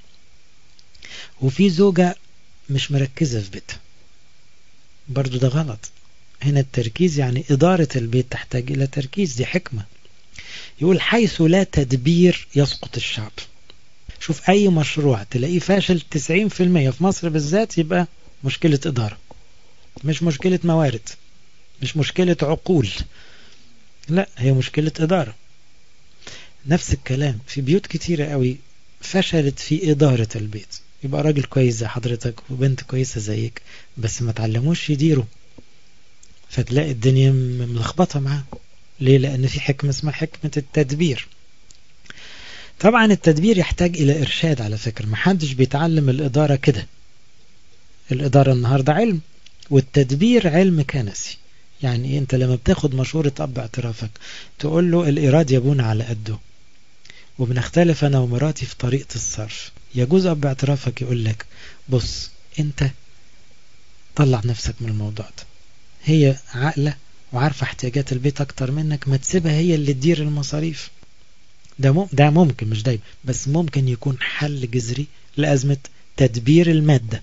وفي زوجة مش مركزة في بيتها برضو ده غلط هنا التركيز يعني إدارة البيت تحتاج إلى تركيز دي حكمة يقول حيث لا تدبير يسقط الشعب شوف أي مشروع تلاقيه فاشل 90% في مصر بالذات يبقى مشكلة إدارة مش مشكلة موارد مش مشكلة عقول لا هي مشكلة إدارة نفس الكلام في بيوت كتيرة قوي فشلت في إدارة البيت يبقى راجل كويس زي حضرتك وبنت كويسة زيك بس ما تعلموش يديروا فتلاقي الدنيا ملخبطة معاه ليه لأن في حكمة اسمها حكمة التدبير طبعا التدبير يحتاج إلى إرشاد على فكرة محدش بيتعلم الإدارة كده الإدارة النهاردة علم والتدبير علم كنسي يعني انت لما بتاخد مشورة اب اعترافك تقول له الإيراد يبون على قده وبنختلف أنا ومراتي في طريقة الصرف يجوز اب اعترافك يقول لك بص انت طلع نفسك من الموضوع ده هي عاقلة وعارفة احتياجات البيت أكتر منك ما تسيبها هي اللي تدير المصاريف ده ده ممكن مش دايما بس ممكن يكون حل جذري لأزمة تدبير المادة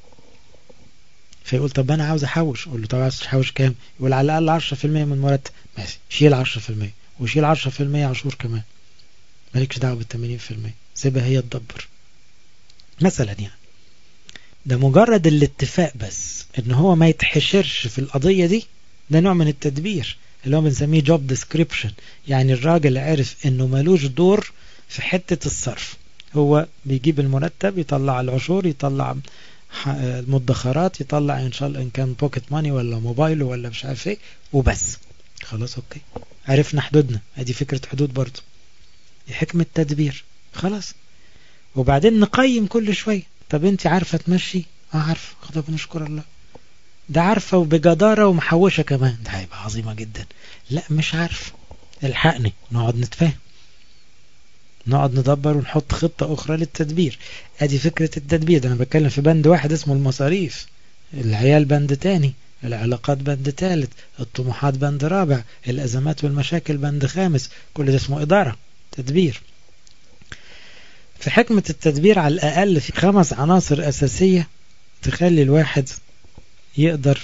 فيقول طب أنا عاوز أحوش أقول له طب عاوز تحوش كام يقول على الأقل 10% من مرتب ماشي شيل 10% وشيل 10% عشور كمان مالكش دعوة بال 80% سيبها هي تدبر مثلا يعني ده مجرد الاتفاق بس ان هو ما يتحشرش في القضية دي ده نوع من التدبير اللي هو بنسميه جوب ديسكريبشن يعني الراجل عرف انه ملوش دور في حتة الصرف هو بيجيب المرتب يطلع العشور يطلع المدخرات يطلع ان شاء الله ان كان بوكيت ماني ولا موبايله ولا مش عارف ايه وبس خلاص اوكي عرفنا حدودنا ادي فكرة حدود برضو دي حكمة تدبير خلاص وبعدين نقيم كل شوية طب انت عارفة تمشي اه عارفة خطب نشكر الله ده عارفة وبجدارة ومحوشة كمان ده هيبقى عظيمة جدا لا مش عارف الحقني نقعد نتفاهم نقعد ندبر ونحط خطة أخرى للتدبير ادي فكرة التدبير ده أنا بتكلم في بند واحد اسمه المصاريف العيال بند تاني العلاقات بند ثالث الطموحات بند رابع الأزمات والمشاكل بند خامس كل ده اسمه إدارة تدبير في حكمة التدبير على الأقل في خمس عناصر أساسية تخلي الواحد يقدر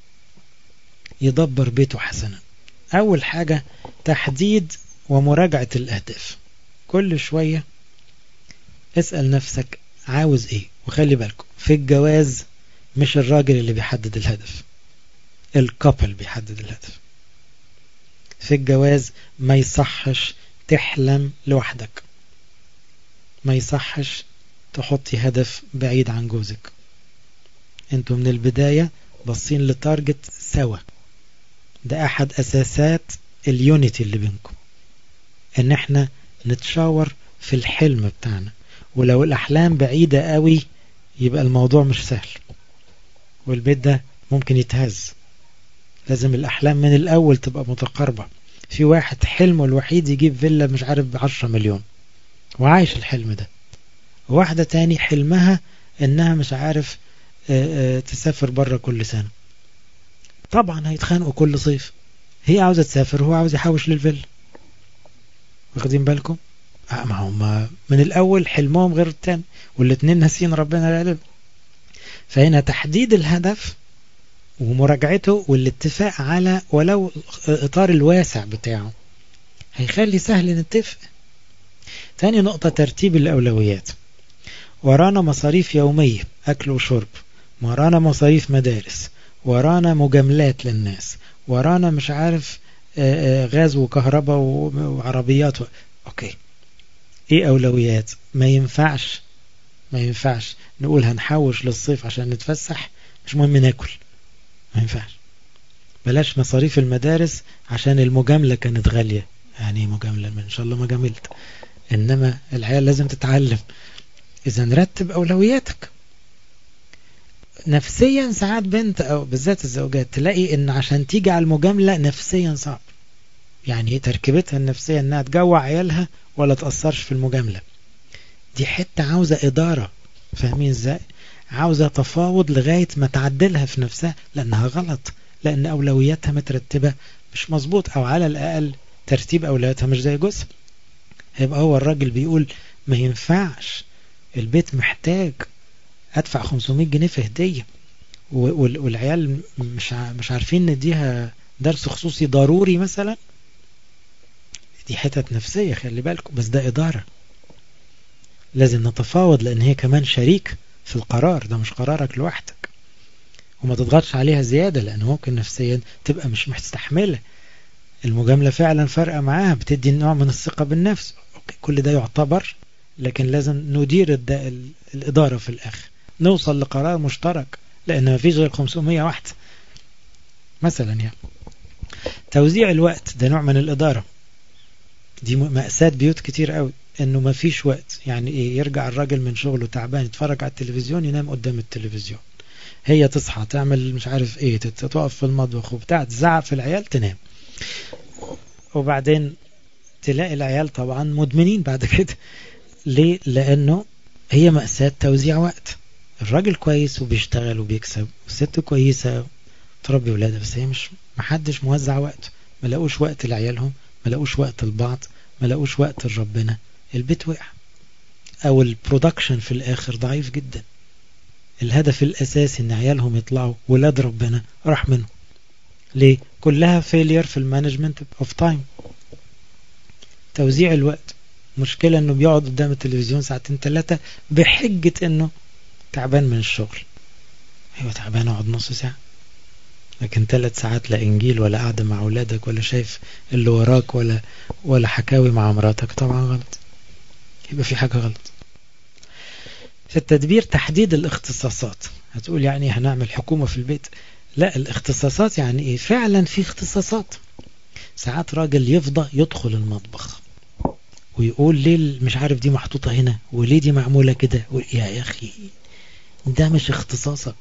يدبر بيته حسنا أول حاجة تحديد ومراجعة الأهداف كل شوية اسأل نفسك عاوز ايه وخلي بالكم في الجواز مش الراجل اللي بيحدد الهدف الكابل بيحدد الهدف في الجواز ما يصحش تحلم لوحدك ما يصحش تحطي هدف بعيد عن جوزك انتوا من البداية باصين لتارجت سوا ده احد اساسات اليونيتي اللي بينكم ان احنا نتشاور في الحلم بتاعنا ولو الاحلام بعيدة قوي يبقى الموضوع مش سهل والبيت ده ممكن يتهز لازم الاحلام من الاول تبقى متقاربة في واحد حلمه الوحيد يجيب فيلا مش عارف بعشرة مليون وعايش الحلم ده واحدة تاني حلمها انها مش عارف تسافر بره كل سنة طبعا هيتخانقوا كل صيف هي عاوزة تسافر وهو عاوز يحوش للفيلا واخدين بالكم ما هم من الاول حلمهم غير التاني والاتنين ناسين ربنا العلم فهنا تحديد الهدف ومراجعته والاتفاق على ولو اطار الواسع بتاعه هيخلي سهل نتفق تاني نقطة ترتيب الأولويات ورانا مصاريف يومية أكل وشرب ورانا مصاريف مدارس ورانا مجاملات للناس ورانا مش عارف غاز وكهرباء وعربيات و... أوكي إيه أولويات ما ينفعش ما ينفعش نقول هنحوش للصيف عشان نتفسح مش مهم ناكل ما ينفعش بلاش مصاريف المدارس عشان المجاملة كانت غالية يعني مجاملة إن شاء الله ما جاملت إنما العيال لازم تتعلم إذا نرتب أولوياتك نفسيا ساعات بنت أو بالذات الزوجات تلاقي إن عشان تيجي على المجاملة نفسيا صعب يعني تركيبتها النفسية إنها تجوع عيالها ولا تأثرش في المجاملة دي حتة عاوزة إدارة فاهمين إزاي عاوزة تفاوض لغاية ما تعدلها في نفسها لأنها غلط لأن أولوياتها مترتبة مش مظبوط أو على الأقل ترتيب أولوياتها مش زي جوزها هيبقى هو الراجل بيقول ما ينفعش البيت محتاج أدفع 500 جنيه في هدية والعيال مش مش عارفين نديها درس خصوصي ضروري مثلا دي حتت نفسية خلي بالكم بس ده إدارة لازم نتفاوض لأن هي كمان شريك في القرار ده مش قرارك لوحدك وما تضغطش عليها زيادة لأن ممكن نفسيا تبقى مش مستحملة المجاملة فعلا فارقة معاها بتدي نوع من الثقة بالنفس أوكي كل ده يعتبر لكن لازم ندير الإدارة في الآخر نوصل لقرار مشترك لأن ما فيش غير 500 واحد مثلا يعني توزيع الوقت ده نوع من الإدارة دي مأساة بيوت كتير قوي انه ما فيش وقت يعني ايه يرجع الراجل من شغله تعبان يتفرج على التلفزيون ينام قدام التلفزيون هي تصحى تعمل مش عارف ايه تقف في المطبخ وبتاع تزعق في العيال تنام وبعدين تلاقي العيال طبعا مدمنين بعد كده ليه لانه هي مأساة توزيع وقت الراجل كويس وبيشتغل وبيكسب والست كويسة تربي ولادها بس هي مش محدش موزع وقت ما لاقوش وقت لعيالهم ما لاقوش وقت لبعض ما لاقوش وقت لربنا البيت وقع او البرودكشن في الاخر ضعيف جدا الهدف الاساسي ان عيالهم يطلعوا ولاد ربنا راح منه ليه كلها فيلير في المانجمنت اوف تايم توزيع الوقت مشكلة انه بيقعد قدام التلفزيون ساعتين ثلاثة بحجة انه تعبان من الشغل ايوه تعبان اقعد نص ساعة لكن ثلاث ساعات لا انجيل ولا قاعدة مع اولادك ولا شايف اللي وراك ولا ولا حكاوي مع مراتك طبعا غلط يبقى في حاجة غلط في التدبير تحديد الاختصاصات هتقول يعني هنعمل حكومة في البيت لا الاختصاصات يعني ايه فعلا في اختصاصات ساعات راجل يفضى يدخل المطبخ ويقول ليه مش عارف دي محطوطة هنا وليه دي معمولة كده يا يا أخي ده مش اختصاصك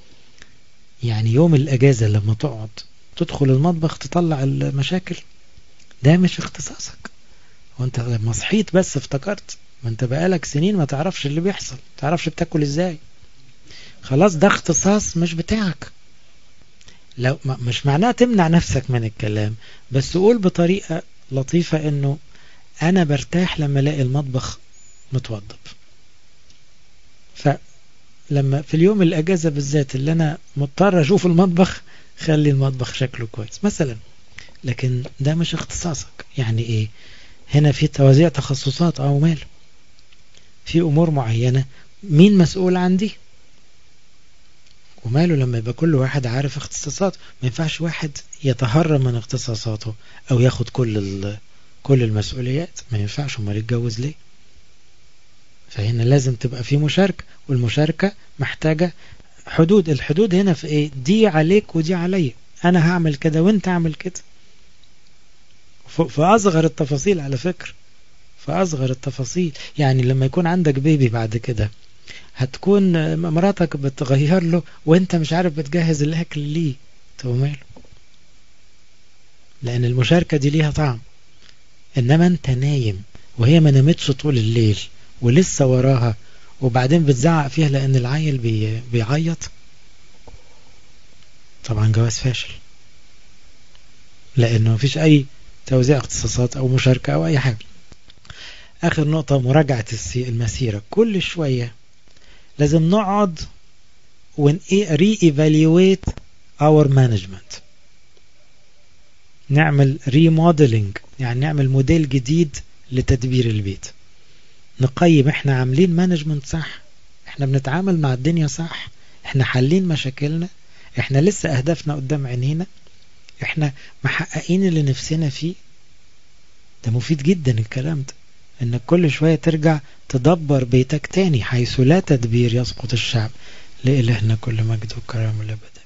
يعني يوم الأجازة لما تقعد تدخل المطبخ تطلع المشاكل ده مش اختصاصك وانت لما صحيت بس افتكرت ما انت بقالك سنين ما تعرفش اللي بيحصل ما تعرفش بتاكل ازاي خلاص ده اختصاص مش بتاعك لو مش معناه تمنع نفسك من الكلام بس قول بطريقة لطيفة انه انا برتاح لما الاقي المطبخ متوضب فلما في اليوم الاجازة بالذات اللي انا مضطر اشوف المطبخ خلي المطبخ شكله كويس مثلا لكن ده مش اختصاصك يعني ايه هنا في توزيع تخصصات او مال في امور معينة مين مسؤول عن دي وماله لما يبقى كل واحد عارف اختصاصاته ما ينفعش واحد يتهرب من اختصاصاته او ياخد كل كل المسؤوليات ما ينفعش امال يتجوز ليه فهنا لازم تبقى في مشاركة والمشاركة محتاجة حدود الحدود هنا في ايه دي عليك ودي علي انا هعمل كده وانت اعمل كده في اصغر التفاصيل على فكرة في اصغر التفاصيل يعني لما يكون عندك بيبي بعد كده هتكون مراتك بتغير له وانت مش عارف بتجهز الاكل ليه طب ماله لان المشاركة دي ليها طعم انما انت نايم وهي ما نامتش طول الليل ولسه وراها وبعدين بتزعق فيها لان العيل بي بيعيط طبعا جواز فاشل لانه مفيش اي توزيع اختصاصات او مشاركة او اي حاجة اخر نقطة مراجعة المسيرة كل شوية لازم نقعد ون ري evaluate our management نعمل ريموديلنج يعني نعمل موديل جديد لتدبير البيت نقيم احنا عاملين مانجمنت صح احنا بنتعامل مع الدنيا صح احنا حلين مشاكلنا احنا لسه اهدافنا قدام عينينا احنا محققين اللي نفسنا فيه ده مفيد جدا الكلام ده انك كل شوية ترجع تدبر بيتك تاني حيث لا تدبير يسقط الشعب لإلهنا كل مجد وكرم الأبد